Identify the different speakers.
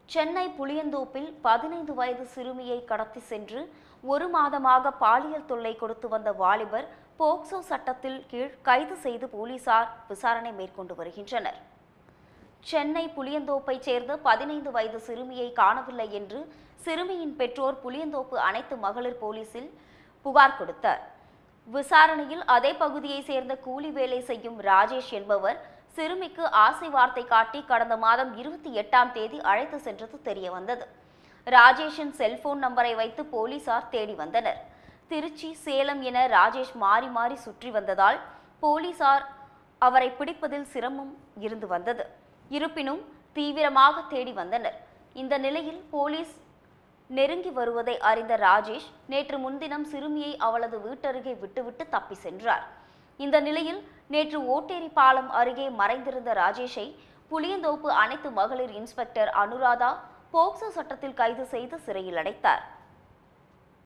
Speaker 1: சென்னை புளியந்தோப்பில் பதினைந்து வயது சிறுமியை கடத்தி சென்று ஒரு மாதமாக பாலியல் தொல்லை கொடுத்து வந்த வாலிபர் போக்சோ சட்டத்தில் கீழ் கைது செய்து போலீசார் விசாரணை மேற்கொண்டு வருகின்றனர் சென்னை புளியந்தோப்பைச் சேர்ந்த பதினைந்து வயது சிறுமியை காணவில்லை என்று சிறுமியின் பெற்றோர் புளியந்தோப்பு அனைத்து மகளிர் போலீசில் புகார் கொடுத்தார் விசாரணையில் அதே பகுதியைச் சேர்ந்த கூலி வேலை செய்யும் ராஜேஷ் என்பவர் சிறுமிக்கு ஆசை வார்த்தை காட்டி கடந்த மாதம் இருபத்தி எட்டாம் தேதி அழைத்து சென்றது தெரிய வந்தது ராஜேஷின் செல்போன் நம்பரை வைத்து போலீசார் தேடி வந்தனர் திருச்சி சேலம் என ராஜேஷ் மாறி மாறி சுற்றி வந்ததால் போலீசார் அவரை பிடிப்பதில் சிரமம் இருந்து வந்தது இருப்பினும் தீவிரமாக தேடி வந்தனர் இந்த நிலையில் போலீஸ் நெருங்கி வருவதை அறிந்த ராஜேஷ் நேற்று முன்தினம் சிறுமியை அவளது வீட்டருகே விட்டுவிட்டு தப்பி சென்றார் இந்த நிலையில் நேற்று ஓட்டேரி பாலம் அருகே மறைந்திருந்த ராஜேஷை புளியந்தோப்பு அனைத்து மகளிர் இன்ஸ்பெக்டர் அனுராதா போக்சோ சட்டத்தில் கைது செய்து சிறையில் அடைத்தார்